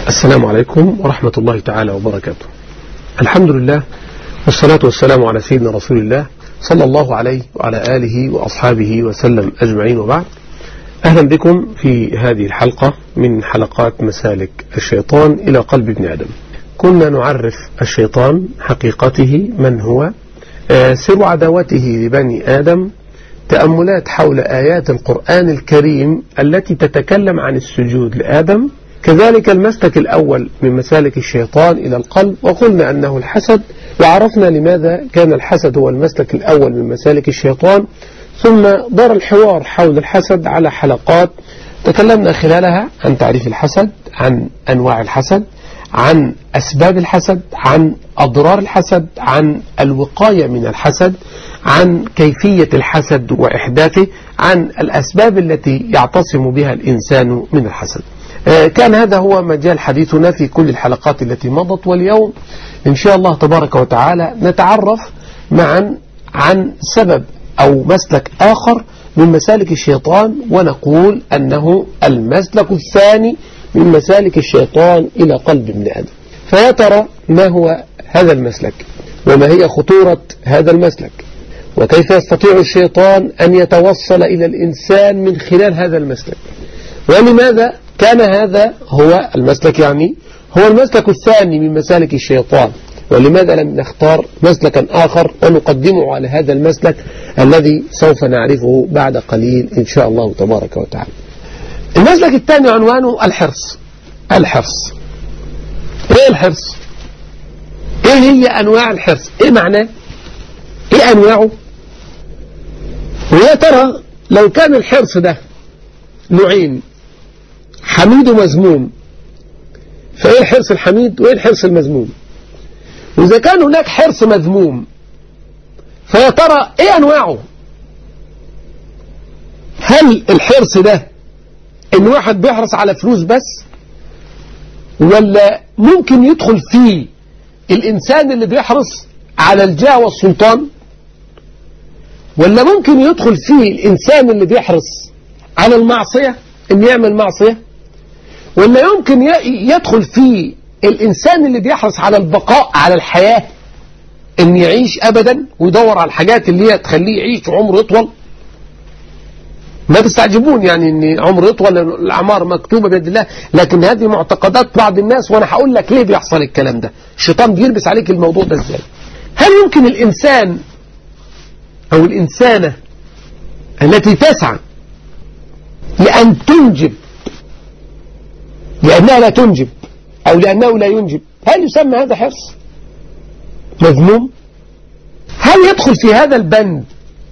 السلام عليكم ورحمة الله تعالى وبركاته الحمد لله والصلاة والسلام على سيدنا رسول الله صلى الله عليه وعلى آله وأصحابه وسلم أجمعين وبعد أهلا بكم في هذه الحلقة من حلقات مسالك الشيطان إلى قلب ابن آدم كنا نعرف الشيطان حقيقته من هو سر عداوته لبني آدم تأملات حول آيات القرآن الكريم التي تتكلم عن السجود لآدم كذلك المسلك الأول من مسالك الشيطان إلى القلب وقلنا أنه الحسد وعرفنا لماذا كان الحسد هو المسلك الأول من مسالك الشيطان ثم دار الحوار حول الحسد على حلقات تكلمنا خلالها عن تعريف الحسد عن أنواع الحسد عن أسباب الحسد عن أضرار الحسد عن الوقاية من الحسد عن كيفية الحسد وإحداثه عن الأسباب التي يعتصم بها الإنسان من الحسد كان هذا هو مجال حديثنا في كل الحلقات التي مضت واليوم إن شاء الله تبارك وتعالى نتعرف معا عن سبب أو مسلك آخر من مسالك الشيطان ونقول أنه المسلك الثاني من مسالك الشيطان إلى قلب ابن آدم فيا ترى ما هو هذا المسلك وما هي خطورة هذا المسلك وكيف يستطيع الشيطان أن يتوصل إلى الإنسان من خلال هذا المسلك ولماذا كان هذا هو المسلك يعني هو المسلك الثاني من مسالك الشيطان ولماذا لم نختار مسلكا آخر ونقدمه على هذا المسلك الذي سوف نعرفه بعد قليل إن شاء الله تبارك وتعالى المسلك الثاني عنوانه الحرص الحرص ايه الحرص ايه هي انواع الحرص ايه معناه ايه انواعه ويا ترى لو كان الحرص ده نوعين حميد ومذموم فايه الحرص الحميد وايه الحرص المذموم واذا كان هناك حرص مذموم فيا ترى ايه انواعه هل الحرص ده ان واحد بيحرص على فلوس بس ولا ممكن يدخل فيه الانسان اللي بيحرص على الجاه والسلطان ولا ممكن يدخل فيه الانسان اللي بيحرص على المعصية ان يعمل معصية ولا يمكن يدخل فيه الانسان اللي بيحرص على البقاء على الحياة ان يعيش ابدا ويدور على الحاجات اللي هي تخليه يعيش عمره يطول ما تستعجبون يعني ان عمر يطول الاعمار مكتوبه بيد الله لكن هذه معتقدات بعض الناس وانا هقول لك ليه بيحصل الكلام ده الشيطان بيلبس عليك الموضوع ده ازاي هل يمكن الانسان او الانسانه التي تسعى لان تنجب لانها لا تنجب او لانه لا ينجب هل يسمى هذا حرص مذموم هل يدخل في هذا البند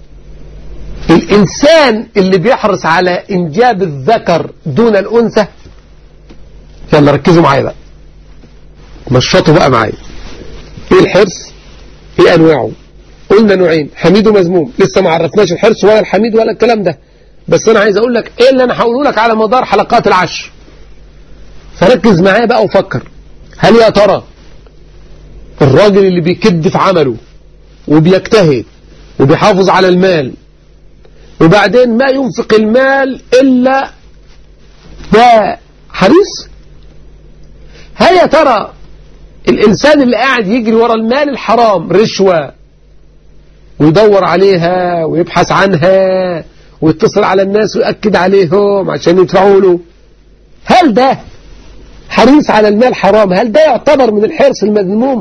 الإنسان اللي بيحرص على إنجاب الذكر دون الأنثى يلا ركزوا معايا بقى مشطوا بقى معايا إيه الحرص إيه أنواعه قلنا نوعين حميد ومذموم لسه ما عرفناش الحرص ولا الحميد ولا الكلام ده بس أنا عايز أقول لك إيه اللي أنا هقوله لك على مدار حلقات العشر فركز معايا بقى وفكر هل يا ترى الراجل اللي بيكد في عمله وبيجتهد وبيحافظ على المال وبعدين ما ينفق المال إلا ده حريص هل يا ترى الإنسان اللي قاعد يجري ورا المال الحرام رشوة ويدور عليها ويبحث عنها ويتصل على الناس ويأكد عليهم عشان يدفعوا له هل ده حريص على المال حرام هل ده يعتبر من الحرص المذموم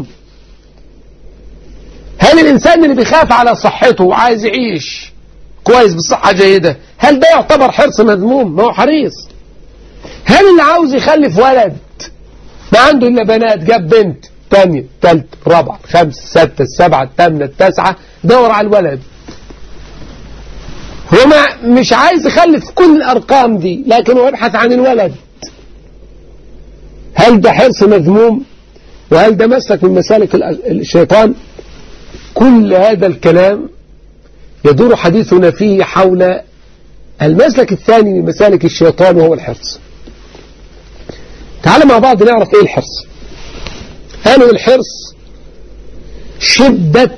هل الإنسان اللي بيخاف على صحته وعايز يعيش كويس بصحة جيدة هل ده يعتبر حرص مذموم ما هو حريص هل اللي عاوز يخلف ولد ما عنده إلا بنات جاب بنت ثانية ثالثة رابعة خمسة ستة السبعة الثامنة التاسعة دور على الولد هو ما مش عايز يخلف كل الأرقام دي لكن هو يبحث عن الولد هل ده حرص مذموم وهل ده مسلك من مسالك الشيطان كل هذا الكلام يدور حديثنا فيه حول المسلك الثاني من مسالك الشيطان وهو الحرص تعال مع بعض نعرف ايه الحرص قالوا الحرص شدة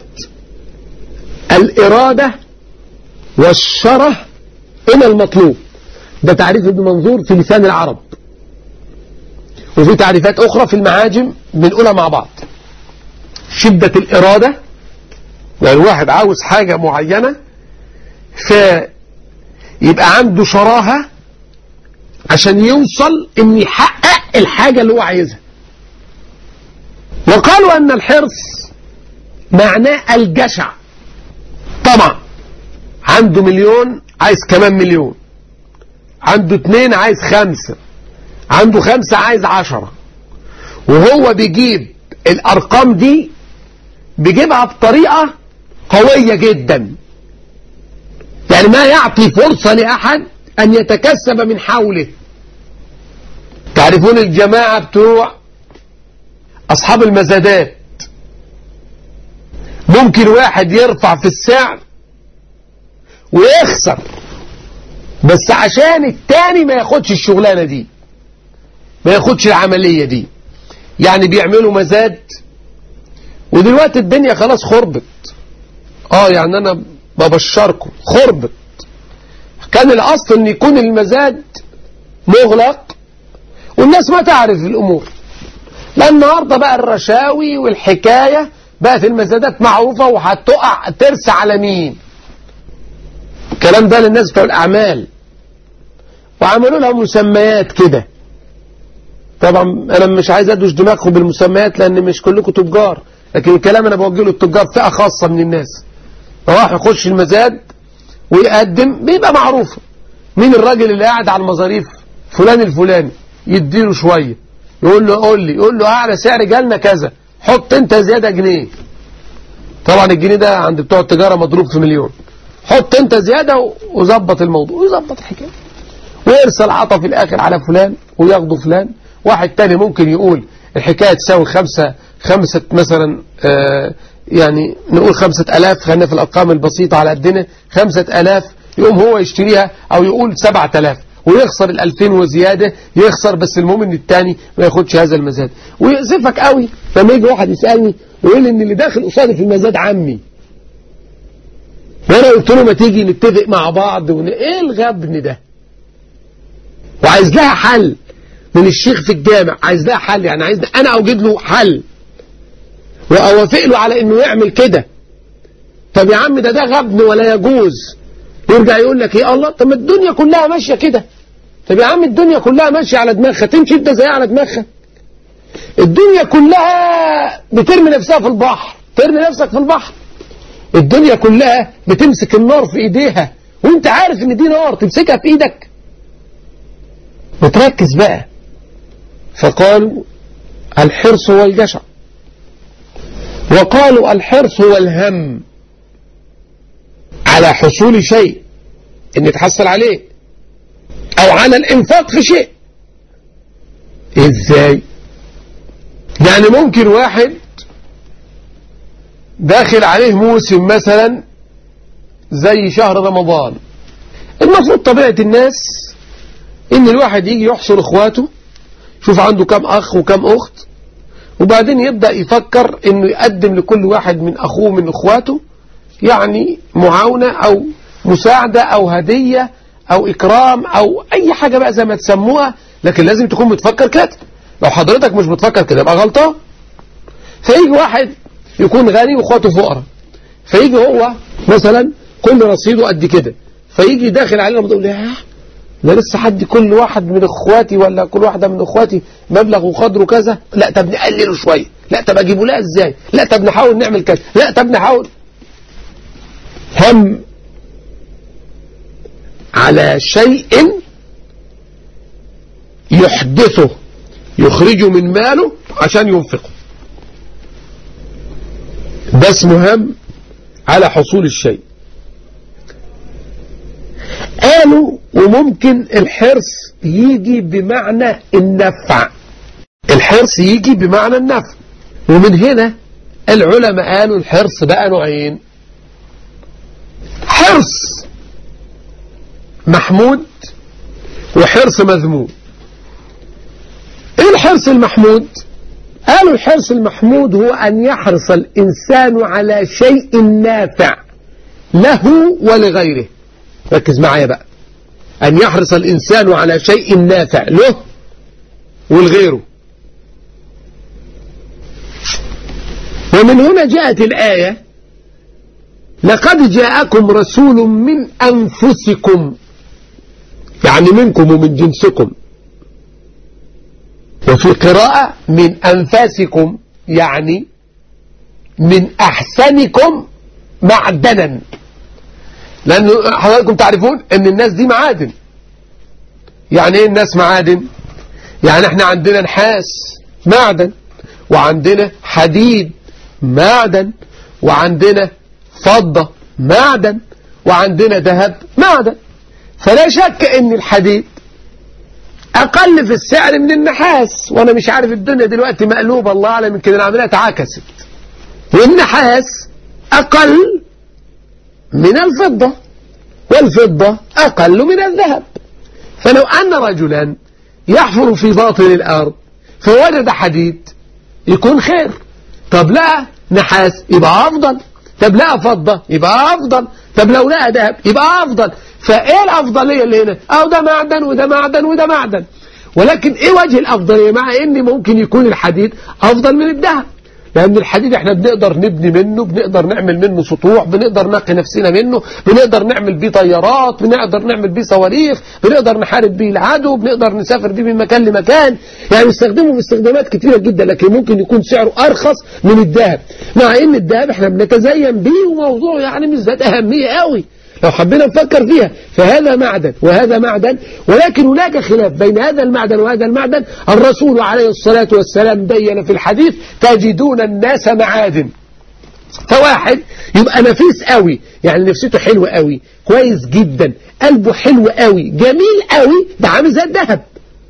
الإرادة والشره إلى المطلوب ده تعريف ابن منظور في لسان العرب وفي تعريفات أخرى في المعاجم بنقولها مع بعض شدة الإرادة يعني واحد عاوز حاجة معينة فيبقى عنده شراهة عشان يوصل ان يحقق الحاجة اللي هو عايزها وقالوا ان الحرص معناه الجشع طبعا عنده مليون عايز كمان مليون عنده اتنين عايز خمسة عنده خمسة عايز عشرة وهو بيجيب الارقام دي بيجيبها بطريقة قوية جدا يعني ما يعطي فرصة لأحد أن يتكسب من حوله تعرفون الجماعة بتوع أصحاب المزادات ممكن واحد يرفع في السعر ويخسر بس عشان التاني ما ياخدش الشغلانة دي ما ياخدش العملية دي يعني بيعملوا مزاد ودلوقتي الدنيا خلاص خربت اه يعني انا ببشركم خربت كان الاصل ان يكون المزاد مغلق والناس ما تعرف الامور لان النهارده بقى الرشاوي والحكاية بقت المزادات معروفة وهتقع ترسى على مين الكلام ده للناس بتوع الاعمال وعملوا لها مسميات كده طبعا انا مش عايز ادوش دماغكم بالمسميات لان مش كلكم تجار لكن الكلام انا بوجه له التجار فئة خاصة من الناس راح يخش المزاد ويقدم بيبقى معروف مين الراجل اللي قاعد على المظاريف فلان الفلاني يديله شوية يقول له قول لي يقول له اعلى سعر جالنا كذا حط انت زيادة جنيه طبعا الجنيه ده عند بتوع التجارة مضروب في مليون حط انت زيادة وظبط الموضوع ويظبط الحكاية ويرسل عطا في الاخر على فلان وياخده فلان واحد تاني ممكن يقول الحكاية تساوي خمسة خمسة مثلا آه يعني نقول خمسة ألاف خلينا في الأرقام البسيطة على قدنا خمسة ألاف يقوم هو يشتريها أو يقول سبعة ألاف ويخسر الألفين وزيادة يخسر بس المهم ان التاني ما ياخدش هذا المزاد ويأسفك قوي لما يجي واحد يسألني ويقول ان اللي داخل قصادي في المزاد عمي وانا قلت له ما تيجي نتفق مع بعض ون... ايه الغبن ده وعايز لها حل من الشيخ في الجامع عايز لها حل يعني عايز انا اوجد له حل واوافق له على انه يعمل كده طب يا عم ده ده غبن ولا يجوز يرجع يقول لك ايه الله طب ما الدنيا كلها ماشيه كده طب يا عم الدنيا كلها ماشيه على دماغها تمشي انت زيها على دماغها الدنيا كلها بترمي نفسها في البحر ترمي نفسك في البحر الدنيا كلها بتمسك النار في ايديها وانت عارف ان دي نار تمسكها في ايدك بتركز بقى فقالوا الحرص هو الجشع وقالوا الحرص هو الهم على حصول شيء ان يتحصل عليه او على الانفاق في شيء ازاي يعني ممكن واحد داخل عليه موسم مثلا زي شهر رمضان المفروض طبيعة الناس ان الواحد يجي يحصر اخواته شوف عنده كم اخ وكم اخت وبعدين يبدأ يفكر انه يقدم لكل واحد من اخوه من اخواته يعني معاونة او مساعدة او هدية او اكرام او اي حاجة بقى زي ما تسموها لكن لازم تكون بتفكر كده لو حضرتك مش بتفكر كده يبقى غلطان فيجي واحد يكون غني واخواته فقراء فيجي هو مثلا كل رصيده قد كده فيجي داخل علينا بتقول ياه ده لسه حد كل واحد من اخواتي ولا كل واحدة من اخواتي مبلغ وقدره كذا لا طب نقلله شوية لا طب اجيبه لها ازاي لا طب نحاول نعمل كذا لا طب نحاول هم على شيء يحدثه يخرجه من ماله عشان ينفقه ده اسمه هم على حصول الشيء قالوا وممكن الحرص يجي بمعنى النفع الحرص يجي بمعنى النفع ومن هنا العلماء قالوا الحرص بقى نوعين حرص محمود وحرص مذموم ايه الحرص المحمود قالوا الحرص المحمود هو ان يحرص الانسان على شيء نافع له ولغيره ركز معايا بقى أن يحرص الإنسان على شيء نافع له ولغيره ومن هنا جاءت الآية لقد جاءكم رسول من أنفسكم يعني منكم ومن جنسكم وفي قراءة من أنفاسكم يعني من أحسنكم معدنا لأن حضراتكم تعرفون أن الناس دي معادن يعني إيه الناس معادن يعني احنا عندنا نحاس معدن وعندنا حديد معدن وعندنا فضة معدن وعندنا ذهب معدن فلا شك ان الحديد اقل في السعر من النحاس وانا مش عارف الدنيا دلوقتي مقلوبة الله اعلم يمكن العملية اتعكست والنحاس اقل من الفضة والفضة اقل من الذهب فلو ان رجلا يحفر في باطن الارض فوجد حديد يكون خير طب لا نحاس يبقى افضل طب لا فضة يبقى افضل طب لو لقى ذهب يبقى افضل فايه الافضليه اللي هنا او ده معدن وده معدن وده معدن ولكن ايه وجه الافضليه مع ان ممكن يكون الحديد افضل من الذهب لأن الحديد احنا بنقدر نبني منه بنقدر نعمل منه سطوح بنقدر نقي نفسنا منه بنقدر نعمل بيه طيارات بنقدر نعمل بيه صواريخ بنقدر نحارب بيه العدو بنقدر نسافر بيه من مكان لمكان يعني نستخدمه باستخدامات كتيرة جدا لكن ممكن يكون سعره أرخص من الذهب مع ان الذهب احنا بنتزين بيه وموضوع يعني مش ذات أهمية قوي لو حبينا نفكر فيها فهذا معدن وهذا معدن ولكن هناك خلاف بين هذا المعدن وهذا المعدن الرسول عليه الصلاة والسلام بين في الحديث تجدون الناس معادن فواحد يبقى نفيس قوي يعني نفسيته حلوة قوي كويس جدا قلبه حلو قوي جميل قوي ده عامل زي الذهب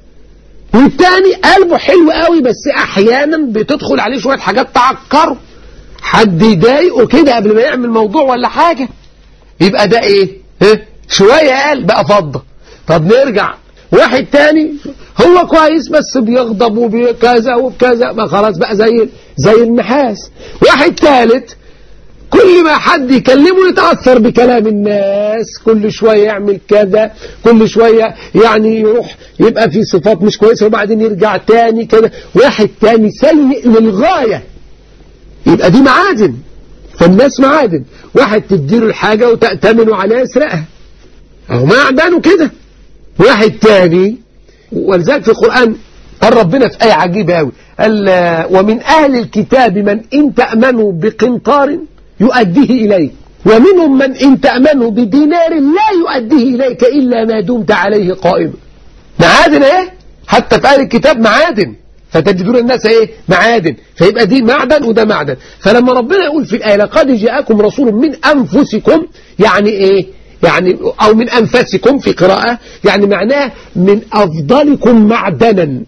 والتاني قلبه حلو قوي بس احيانا بتدخل عليه شوية حاجات تعكره حد يضايقه كده قبل ما يعمل موضوع ولا حاجة يبقى ده ايه ها؟ شوية قال بقى فضة طب نرجع واحد تاني هو كويس بس بيغضب وبكذا وبكذا ما خلاص بقى زي زي النحاس واحد تالت كل ما حد يكلمه يتأثر بكلام الناس كل شوية يعمل كذا كل شوية يعني يروح يبقى في صفات مش كويسة وبعدين يرجع تاني كذا واحد تاني سيء للغاية يبقى دي معادن فالناس معادن واحد تديله الحاجة وتأتمنوا عليها يسرقها أو معدنه كده واحد تاني ولذلك في القرآن قال ربنا في آية عجيبة أوي قال ومن أهل الكتاب من إن تأمنوا بقنطار يؤديه إليك ومنهم من إن تأمنوا بدينار لا يؤديه إليك إلا ما دمت عليه قائما معادن ايه حتى في أهل الكتاب معادن فتجدون الناس ايه معادن فيبقى دي معدن وده معدن فلما ربنا يقول في الآية لقد جاءكم رسول من أنفسكم يعني ايه يعني أو من أنفسكم في قراءة يعني معناه من أفضلكم معدنا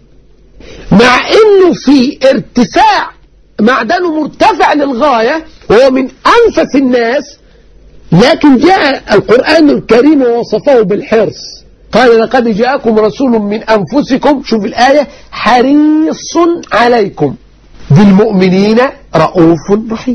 مع أنه في ارتفاع معدنه مرتفع للغاية وهو من أنفس الناس لكن جاء القرآن الكريم ووصفه بالحرص قال لقد جاءكم رسول من أنفسكم شوف الآية حريص عليكم بالمؤمنين رؤوف رحيم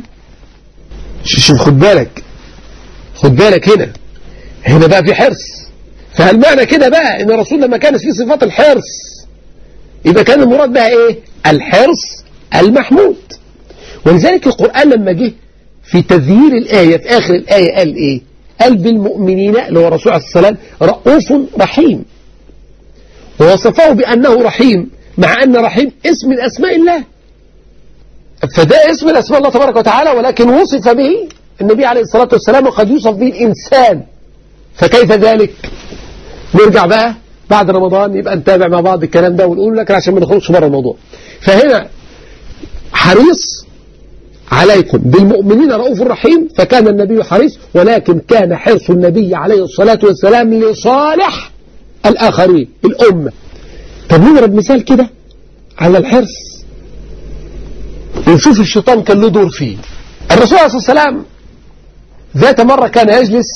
شوف خد بالك خد بالك هنا هنا بقى في حرص فهل معنى كده بقى ان الرسول لما كانت فيه صفات الحرص يبقى كان المراد بها ايه الحرص المحمود ولذلك القرآن لما جه في تذيير الآية في آخر الآية قال ايه قال بالمؤمنين اللي هو الرسول عليه الصلاة والسلام رؤوف رحيم ووصفه بأنه رحيم مع أن رحيم اسم من أسماء الله فده اسم من أسماء الله تبارك وتعالى ولكن وصف به النبي عليه الصلاة والسلام وقد يوصف به الإنسان فكيف ذلك نرجع بقى بعد رمضان يبقى نتابع مع بعض الكلام ده ونقول لك عشان ما نخرجش بره الموضوع فهنا حريص عليكم بالمؤمنين رؤوف رحيم فكان النبي حريص ولكن كان حرص النبي عليه الصلاة والسلام لصالح الآخرين الأمة طب نضرب مثال كده على الحرص ونشوف الشيطان كان له دور فيه الرسول عليه الصلاة والسلام ذات مرة كان يجلس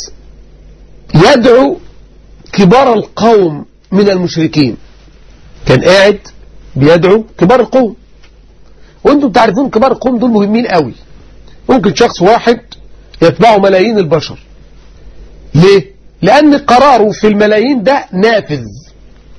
يدعو كبار القوم من المشركين كان قاعد بيدعو كبار القوم وانتم تعرفون كبار القوم دول مهمين قوي ممكن شخص واحد يتبعه ملايين البشر ليه لان قراره في الملايين ده نافذ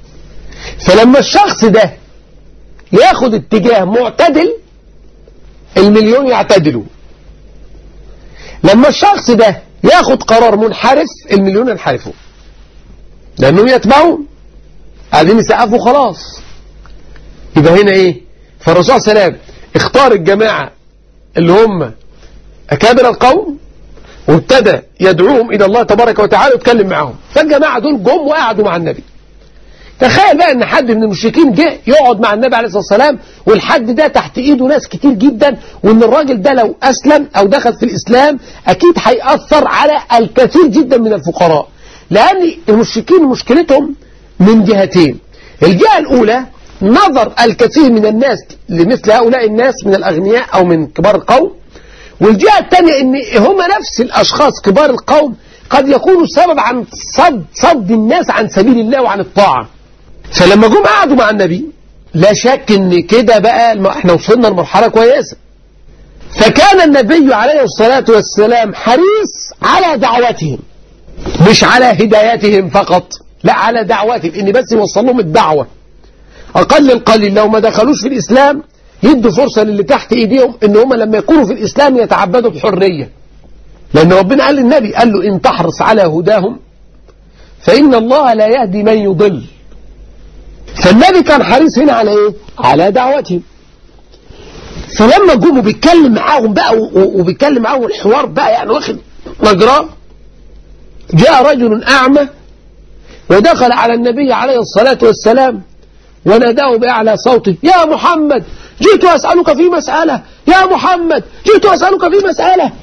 فلما الشخص ده ياخد اتجاه معتدل المليون يعتدلوا لما الشخص ده ياخد قرار منحرف المليون ينحرفوا لأنهم يتبعون قاعدين يسقفوا خلاص يبقى هنا ايه فالرسول صلى الله عليه وسلم اختار الجماعة اللي هم أكابر القوم وابتدى يدعوهم إلى الله تبارك وتعالى ويتكلم معهم فالجماعة دول جم وقعدوا مع النبي تخيل بقى ان حد من المشركين جه يقعد مع النبي عليه الصلاة والسلام والحد ده تحت ايده ناس كتير جدا وان الراجل ده لو اسلم او دخل في الاسلام اكيد هيأثر على الكثير جدا من الفقراء لان المشركين مشكلتهم من جهتين الجهة الاولى نظر الكثير من الناس لمثل هؤلاء الناس من الاغنياء او من كبار القوم والجهة الثانية ان هم نفس الاشخاص كبار القوم قد يكونوا سبب عن صد, صد الناس عن سبيل الله وعن الطاعة فلما جم قعدوا مع النبي لا شك ان كده بقى احنا وصلنا لمرحلة كويسة فكان النبي عليه الصلاة والسلام حريص على دعوتهم مش على هدايتهم فقط لا على دعوتهم ان بس يوصل لهم الدعوة اقل القليل لو ما دخلوش في الاسلام يدوا فرصة للي تحت ايديهم ان هم لما يكونوا في الاسلام يتعبدوا بحرية لان ربنا قال للنبي قال له ان تحرص على هداهم فان الله لا يهدي من يضل فالنبي كان حريص هنا على ايه على دعوتهم فلما جم بيتكلم معاهم بقى وبيتكلم معاهم الحوار بقى يعني واخد مجراه جاء رجل أعمى ودخل على النبي عليه الصلاة والسلام وناداه بأعلى صوته يا محمد جئت أسألك في مسألة يا محمد جئت أسألك في مسألة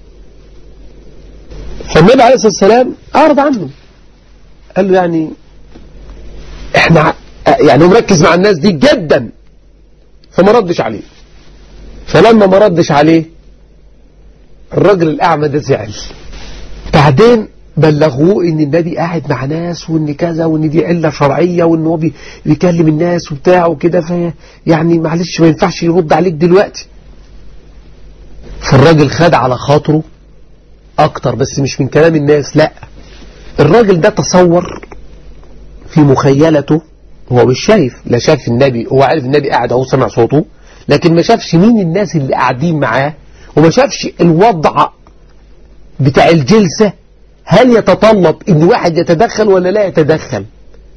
فالنبي عليه الصلاة والسلام أعرض عنه قال له يعني احنا يعني هو مركز مع الناس دي جدا فما ردش عليه فلما ما ردش عليه الرجل الأعمى ده زعل بعدين بلغوه ان النبي قاعد مع ناس وان كذا وان دي علة شرعية وان هو بيكلم الناس وبتاع وكده في يعني معلش ما ينفعش يرد عليك دلوقتي فالراجل خد على خاطره اكتر بس مش من كلام الناس لا الراجل ده تصور في مخيلته هو مش شايف لا شاف النبي هو عارف النبي قاعد اهو سمع صوته لكن ما شافش مين الناس اللي قاعدين معاه وما شافش الوضع بتاع الجلسة هل يتطلب ان واحد يتدخل ولا لا يتدخل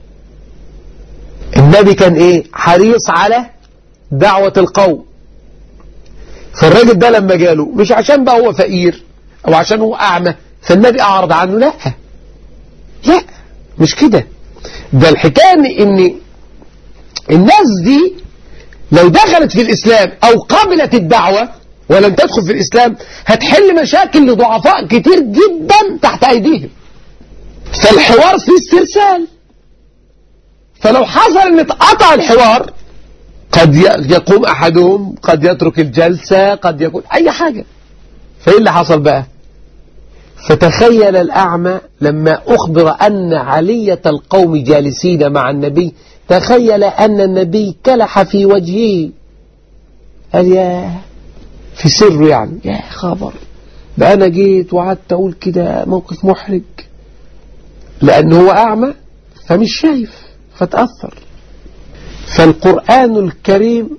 النبي كان ايه حريص على دعوة القوم فالراجل ده لما جاله مش عشان بقى هو فقير او عشان هو اعمى فالنبي اعرض عنه لا لا مش كده ده الحكاية ان الناس دي لو دخلت في الاسلام او قبلت الدعوة ولم تدخل في الإسلام هتحل مشاكل لضعفاء كتير جدا تحت أيديهم فالحوار فيه استرسال فلو حصل ان اتقطع الحوار قد يقوم أحدهم قد يترك الجلسة قد يكون أي حاجة فإيه اللي حصل بقى فتخيل الأعمى لما أخبر أن علية القوم جالسين مع النبي تخيل أن النبي كلح في وجهه قال يا في سر يعني يا خبر ده أنا جيت وقعدت أقول كده موقف محرج لأن هو أعمى فمش شايف فتأثر فالقرآن الكريم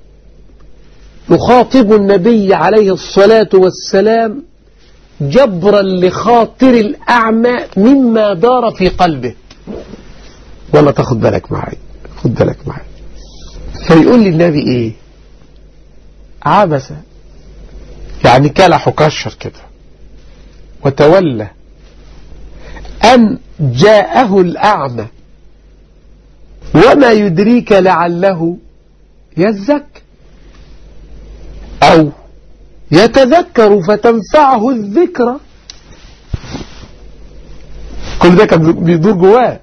يخاطب النبي عليه الصلاة والسلام جبرا لخاطر الأعمى مما دار في قلبه ولا تاخد بالك معي خد بالك معي فيقول لي النبي ايه عبس يعني كلح وكشر كده وتولى أن جاءه الأعمى وما يدريك لعله يزك أو يتذكر فتنفعه الذكرى كل ده كان بيدور جواه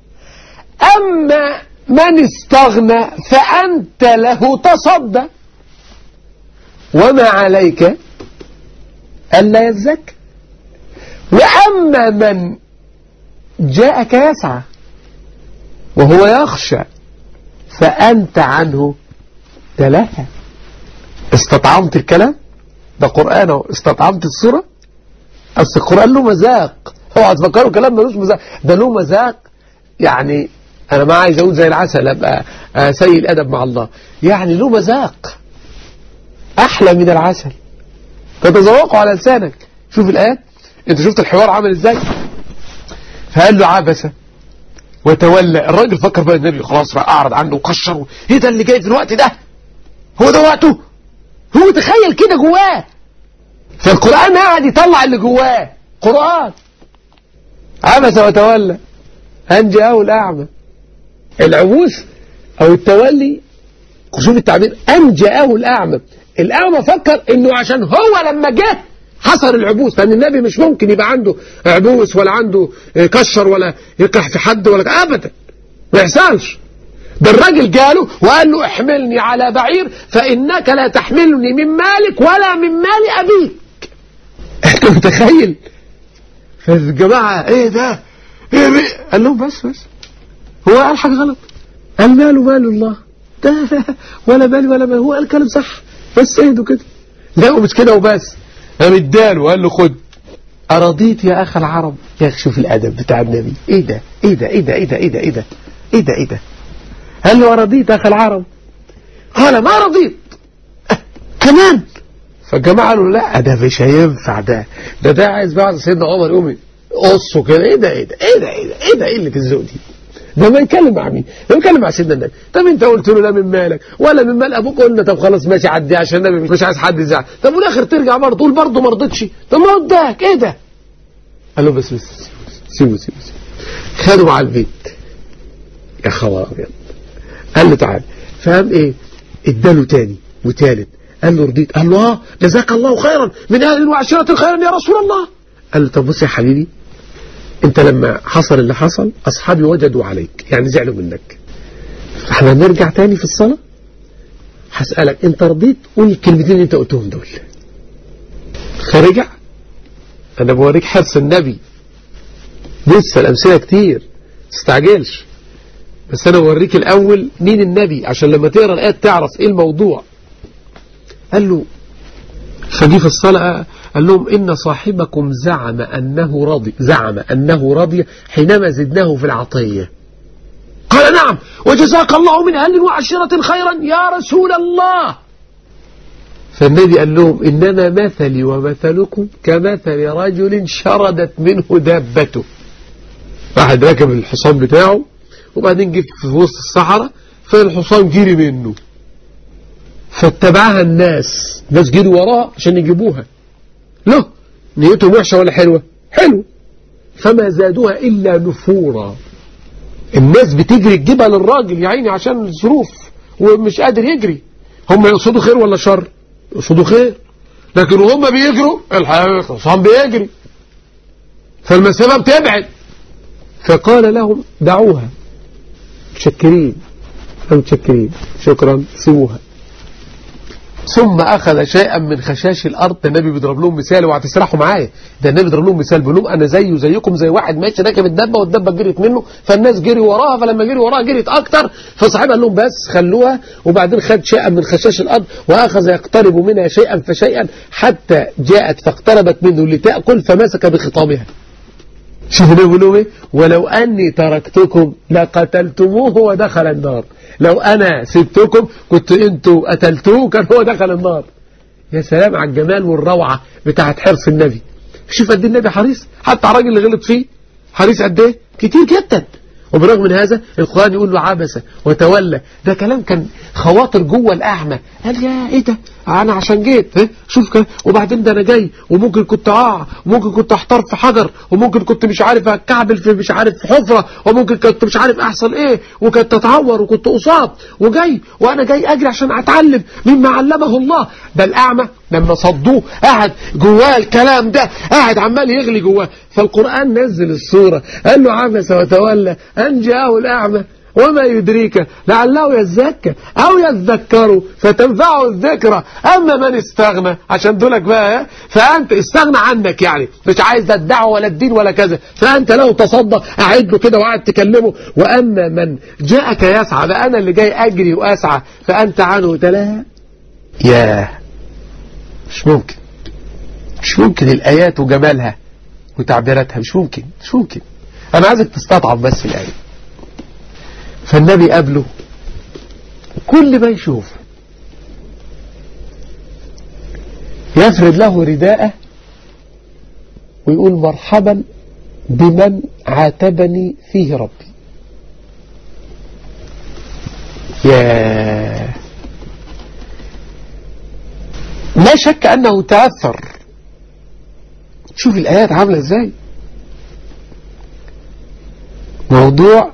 أما من استغنى فأنت له تصدى وما عليك ألا يزكى وأما من جاءك يسعى وهو يخشى فأنت عنه تلهى استطعمت الكلام ده قرآن استطعمت الصورة أصل القرآن له مذاق اوعى تفكروا كلام ملوش مذاق ده له مذاق يعني أنا ما عايز أقول زي العسل أبقى سيء الأدب مع الله يعني له مذاق أحلى من العسل تتذوقوا على لسانك شوف الآيات انت شفت الحوار عامل ازاي فقال له عبس وتولى الراجل فكر بقى النبي خلاص بقى اعرض عنه وكشر ايه ده اللي جاي في الوقت ده هو ده وقته هو تخيل كده جواه فالقرآن قاعد يطلع اللي جواه قرآن عبس وتولى أن جاءه الأعمى العبوس أو التولي شوف التعبير أن جاءه الأعمى الأعمى فكر إنه عشان هو لما جه حصل العبوس لأن النبي مش ممكن يبقى عنده عبوس ولا عنده كشر ولا يقح في حد ولا أبدا ما يحصلش ده الراجل جاله وقال له احملني على بعير فإنك لا تحملني من مالك ولا من مال أبيك انت متخيل فالجماعة ايه ده ايه بي؟ قال لهم بس بس هو قال حاجة غلط قال ماله مال الله ده ولا مال ولا مال هو قال كلام صح بس اهدوا كده لا ومش كده وبس قام اداله وقال له خد أرضيت يا أخ العرب يا أخي شوف الأدب بتاع النبي إيه ده إيه ده إيه ده إيه ده إيه ده إيه ده إيه ده إيه ده قال له أرضيت أخ العرب قال ما رضيت أه كمان فالجماعة قالوا لا ده مش هينفع ده ده ده عايز بعد سيدنا عمر يقوم قصه كده ايه ده ايه ده ايه ده ايه ده ايه ده ايه اللي في الذوق دي ده ما يتكلم مع مين ده يتكلم مع سيدنا النبي طب انت قلت له لا من مالك ولا من مال ابوك قلنا طب خلاص ماشي عدي عشان النبي مش عايز حد يزعل طب والاخر ترجع برضه تقول برضه ما رضيتش طب ما وداك ايه ده قال له بس بس سيبه سيبه سيبه خده مع البيت يا خبر ابيض قال له تعالى فهم ايه اداله تاني وتالت قال له رضيت قال له اه جزاك الله خيرا من اهل وعشيرة خيرا يا رسول الله قال له طب بص يا حبيبي انت لما حصل اللي حصل اصحابي وجدوا عليك يعني زعلوا منك فاحنا نرجع تاني في الصلاة هسألك انت رضيت قول الكلمتين اللي انت قلتهم دول فرجع انا بوريك حرص النبي لسه الامثله كتير تستعجلش بس انا بوريك الاول مين النبي عشان لما تقرا الايات تعرف ايه الموضوع قال له فجي في الصلاة قال لهم إن صاحبكم زعم أنه رضي زعم أنه رضي حينما زدناه في العطية قال نعم وجزاك الله من أهل وعشرة خيرا يا رسول الله فالنبي قال لهم إنما مثلي ومثلكم كمثل رجل شردت منه دابته واحد راكب الحصان بتاعه وبعدين جه في وسط الصحراء فالحصان جري منه فاتبعها الناس ناس جري وراها عشان يجيبوها له نيتهم وحشة ولا حلوة حلو فما زادوها إلا نفورا الناس بتجري تجيبها للراجل يا عيني عشان الظروف ومش قادر يجري هم يقصدوا خير ولا شر يقصدوا خير لكن وهم بيجروا الحصان بيجري فالمسافة بتبعد فقال لهم دعوها متشكرين متشكرين شكرا سيبوها ثم أخذ شيئا من خشاش الأرض النبي بيضرب لهم مثال وهتسرحوا معايا ده النبي بيضرب لهم مثال بيقول لهم أنا زيه زيكم زي واحد ماشي راكب الدبة والدبة جريت منه فالناس جري وراها فلما جري وراها جريت أكتر فصاحبها قال لهم بس خلوها وبعدين خد شيئا من خشاش الأرض وأخذ يقترب منها شيئا فشيئا حتى جاءت فاقتربت منه لتأكل فمسك بخطامها شوفوا النبي بيقول لهم ايه ولو أني تركتكم لقتلتموه ودخل النار لو أنا سبتكم كنت أنتوا قتلتوه كان هو دخل النار يا سلام على الجمال والروعة بتاعت حرص النبي شوف قد النبي حريص حتى على الراجل اللي غلط فيه حريص قد ايه كتير جدا وبرغم من هذا القرآن يقول له عبس وتولى ده كلام كان خواطر جوه الأعمى قال يا ايه ده انا عشان جيت اه شوف كده وبعدين ده انا جاي وممكن كنت اقع وممكن كنت احتار في حجر وممكن كنت مش عارف اتكعبل في مش عارف في حفرة وممكن كنت مش عارف احصل ايه وكنت اتعور وكنت اصاب وجاي وانا جاي اجري عشان اتعلم مما علمه الله ده الاعمى لما صدوه قاعد جواه الكلام ده قاعد عمال يغلي جواه فالقرآن نزل الصورة قال له عبس وتولى أن جاءه الأعمى وما يدريك لعله يزكى أو يذكر فتنفعه الذكرى أما من استغنى عشان دولك بقى فأنت استغنى عنك يعني مش عايز لا الدعوة ولا الدين ولا كذا فأنت لو تصدق أعد له كده وقعد تكلمه وأما من جاءك يسعى بقى أنا اللي جاي أجري وأسعى فأنت عنه تلا ياه مش ممكن مش ممكن الآيات وجمالها وتعبيراتها مش ممكن مش ممكن أنا عايزك تستطعم بس الآية فالنبي قبله كل ما يشوف يفرد له رداءه ويقول مرحبا بمن عاتبني فيه ربي يا لا شك أنه تأثر شوف الآيات عاملة ازاي موضوع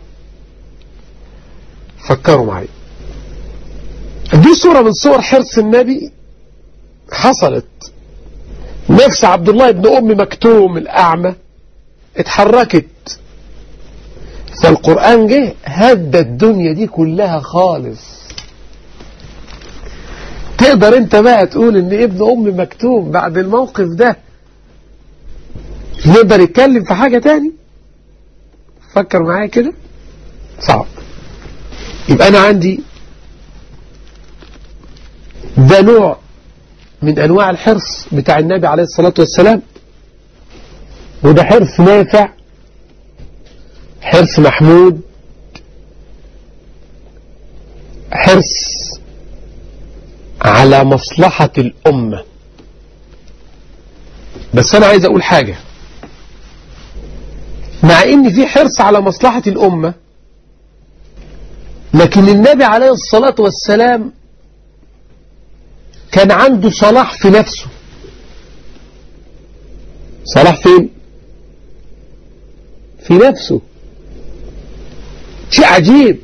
فكروا معي دي صورة من صور حرص النبي حصلت نفس عبد الله بن أم مكتوم الأعمى اتحركت فالقرآن جه هدى الدنيا دي كلها خالص تقدر انت بقى تقول ان ابن ام مكتوم بعد الموقف ده يقدر يتكلم في حاجة تاني فكر معايا كده صعب يبقى انا عندي ده نوع من انواع الحرص بتاع النبي عليه الصلاة والسلام وده حرص نافع حرص محمود حرص على مصلحة الأمة بس أنا عايز أقول حاجة مع إن في حرص على مصلحة الأمة لكن النبي عليه الصلاة والسلام كان عنده صلاح في نفسه صلاح فين في نفسه شيء عجيب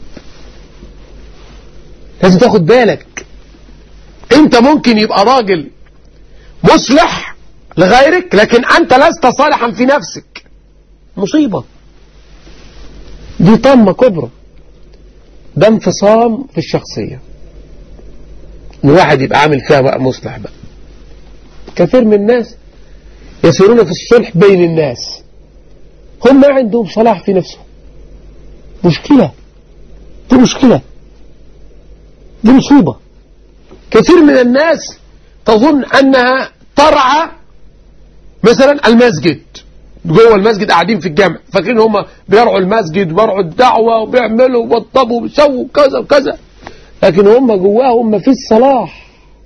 لازم تاخد بالك انت ممكن يبقى راجل مصلح لغيرك لكن انت لست صالحا في نفسك مصيبة دي طمة كبرى ده انفصام في الشخصية الواحد يبقى عامل فيها بقى مصلح بقى كثير من الناس يسيرون في الصلح بين الناس هم ما عندهم صلاح في نفسهم مشكلة دي مشكلة دي مصيبة كثير من الناس تظن أنها ترعى مثلا المسجد جوه المسجد قاعدين في الجامع فاكرين هم بيرعوا المسجد وبيرعوا الدعوة وبيعملوا وبيطبوا وبيسووا كذا وكذا لكن هم جواهم ما فيش صلاح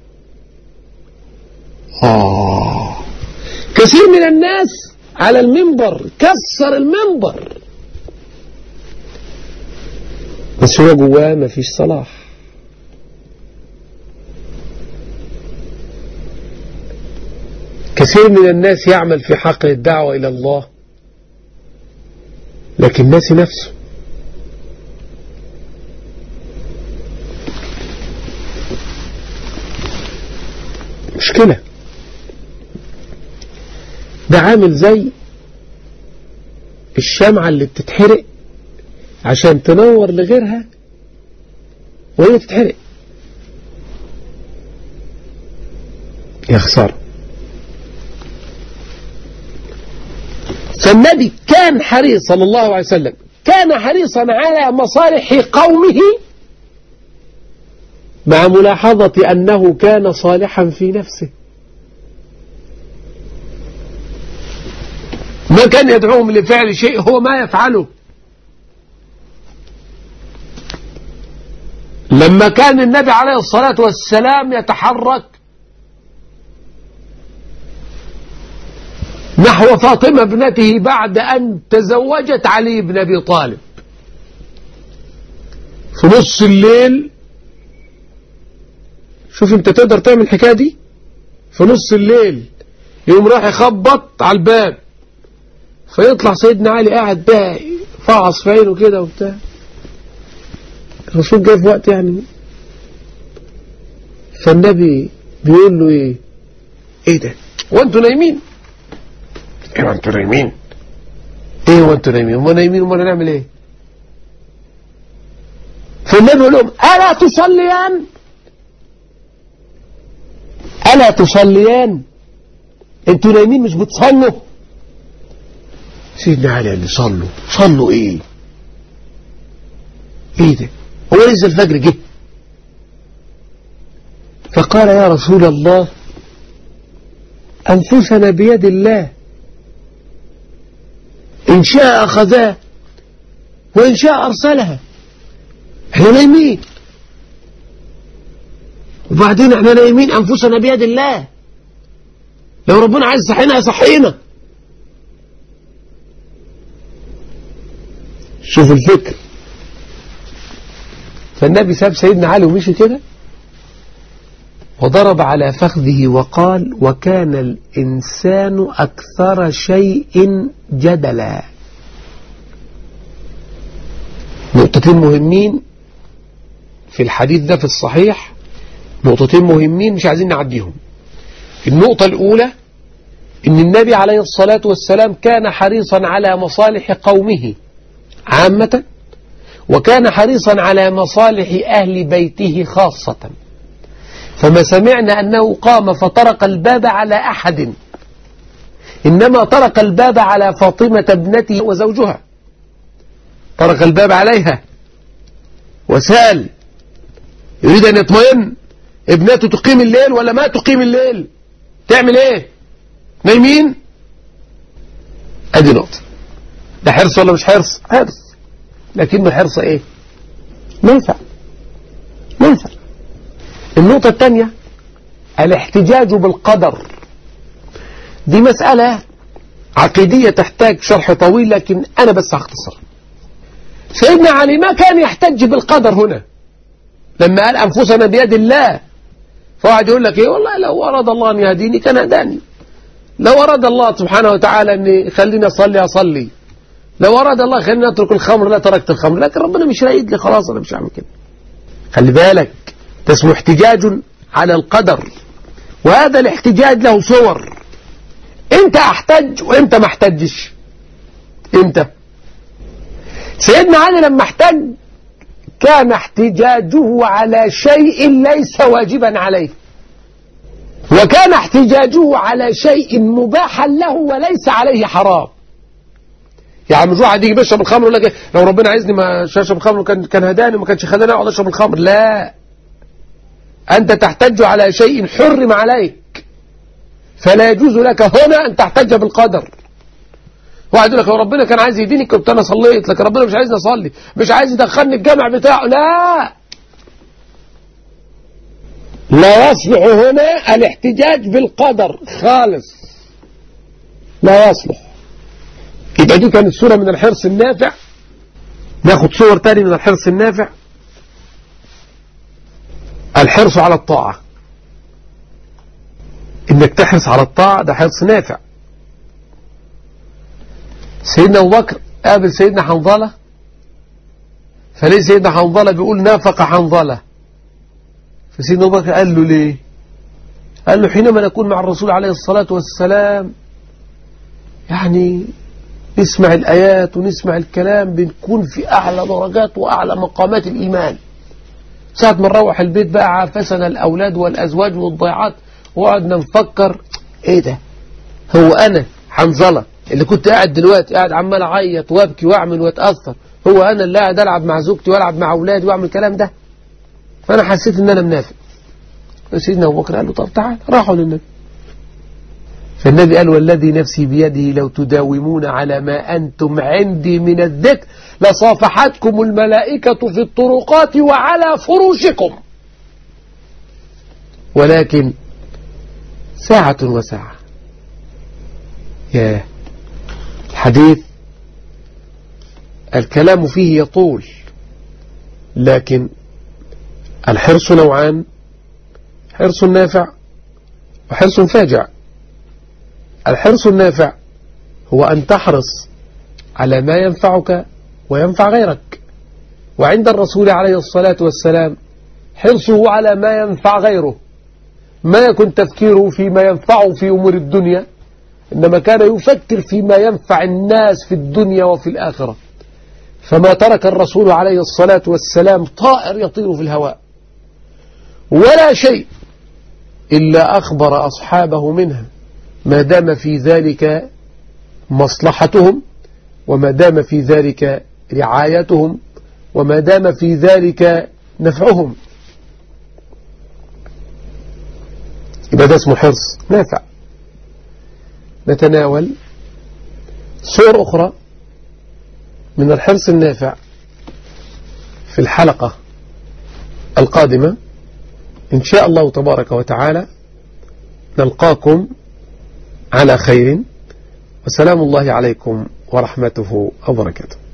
آه كثير من الناس على المنبر كسر المنبر بس هو جواه ما فيش صلاح كثير من الناس يعمل في حقل الدعوة إلى الله لكن ناسي نفسه مشكلة ده عامل زي الشمعة اللي بتتحرق عشان تنور لغيرها وهي تتحرق يا خسارة فالنبي كان حريص صلى الله عليه وسلم كان حريصا على مصالح قومه مع ملاحظة أنه كان صالحا في نفسه ما كان يدعوهم لفعل شيء هو ما يفعله لما كان النبي عليه الصلاة والسلام يتحرك نحو فاطمة ابنته بعد أن تزوجت علي بن أبي طالب في نص الليل شوف انت تقدر تعمل الحكاية دي في نص الليل يوم راح يخبط على الباب فيطلع سيدنا علي قاعد بقى فعص في عينه كده وبتاع الرسول جاي في وقت يعني فالنبي بيقول له ايه ايه ده وانتوا نايمين ايه وانتوا نايمين ايه وانتوا نايمين وما نايمين وما نعمل ايه فالنبي يقول لهم الا تصليان الا تصليان انتوا نايمين مش بتصلوا سيدنا علي قال لي صلوا صلوا ايه ايه ده هو لسه الفجر جه فقال يا رسول الله أنفسنا بيد الله إن شاء أخذها وإن شاء أرسلها احنا نايمين وبعدين احنا نايمين أنفسنا بيد الله لو ربنا عايز يصحينا يصحينا شوف الفكر فالنبي ساب سيدنا علي ومشي كده وضرب على فخذه وقال وكان الإنسان أكثر شيء جدلا نقطتين مهمين في الحديث ده في الصحيح نقطتين مهمين مش عايزين نعديهم النقطة الأولى إن النبي عليه الصلاة والسلام كان حريصا على مصالح قومه عامة وكان حريصا على مصالح أهل بيته خاصة فما سمعنا أنه قام فطرق الباب على أحد إنما طرق الباب على فاطمة ابنته وزوجها طرق الباب عليها وسأل يريد أن يطمئن ابنته تقيم الليل ولا ما تقيم الليل تعمل ايه نايمين ادي نقطة ده حرص ولا مش حرص حرص لكنه حرص ايه منفع منفع النقطة الثانية الاحتجاج بالقدر دي مسألة عقيدية تحتاج شرح طويل لكن أنا بس هختصر سيدنا علي ما كان يحتج بالقدر هنا لما قال أنفسنا بيد الله فواحد يقول لك إيه والله لو أراد الله أن يهديني كان هداني لو أراد الله سبحانه وتعالى أن يخليني أصلي أصلي لو أراد الله خليني أترك الخمر لا تركت الخمر لكن ربنا مش رايد لي خلاص أنا مش هعمل كده خلي بالك ده اسمه احتجاج على القدر وهذا الاحتجاج له صور انت احتج وانت ما احتجش انت سيدنا علي لما احتج كان احتجاجه على شيء ليس واجبا عليه وكان احتجاجه على شيء مباحا له وليس عليه حرام يعني مش واحد يجي بيشرب الخمر يقول لك لو ربنا عايزني ما اشرب الخمر كان كان هداني وما كانش خلاني اقعد اشرب الخمر لا انت تحتج على شيء حرم عليك فلا يجوز لك هنا ان تحتج بالقدر واحد يقول لك لو ربنا كان عايز يديني كنت انا صليت لكن ربنا مش عايزني اصلي مش عايز يدخلني الجامع بتاعه لا لا يصلح هنا الاحتجاج بالقدر خالص لا يصلح يبقى دي كانت صورة من الحرص النافع ناخد صور تاني من الحرص النافع الحرص على الطاعة انك تحرص على الطاعة ده حرص نافع سيدنا ابو بكر قابل سيدنا حنظلة فليه سيدنا حنظلة بيقول نافق حنظلة فسيدنا ابو بكر قال له ليه قال له حينما نكون مع الرسول عليه الصلاة والسلام يعني نسمع الآيات ونسمع الكلام بنكون في أعلى درجات وأعلى مقامات الإيمان ساعة ما نروح البيت بقى عافسنا الأولاد والأزواج والضيعات وقعدنا نفكر إيه ده هو أنا حنظلة اللي كنت قاعد دلوقتي قاعد عمال أعيط وأبكي وأعمل وأتأثر هو أنا اللي قاعد ألعب مع زوجتي وألعب مع أولادي وأعمل الكلام ده فأنا حسيت إن أنا منافق سيدنا أبو بكر قال له طب تعال راحوا للنبي فالنبي قال والذي نفسي بيده لو تداومون على ما أنتم عندي من الذكر لصافحتكم الملائكة في الطرقات وعلى فروشكم ولكن ساعة وساعة يا الحديث الكلام فيه يطول لكن الحرص نوعان حرص نافع وحرص فاجع الحرص النافع هو أن تحرص على ما ينفعك وينفع غيرك وعند الرسول عليه الصلاة والسلام حرصه على ما ينفع غيره ما يكن تفكيره فيما ينفعه في أمور الدنيا إنما كان يفكر فيما ينفع الناس في الدنيا وفي الآخرة فما ترك الرسول عليه الصلاة والسلام طائر يطير في الهواء ولا شيء إلا أخبر أصحابه منها ما دام في ذلك مصلحتهم وما دام في ذلك رعايتهم وما دام في ذلك نفعهم يبقى ده اسمه حرص نافع نتناول صور أخرى من الحرص النافع في الحلقة القادمة إن شاء الله تبارك وتعالى نلقاكم على خير وسلام الله عليكم ورحمته وبركاته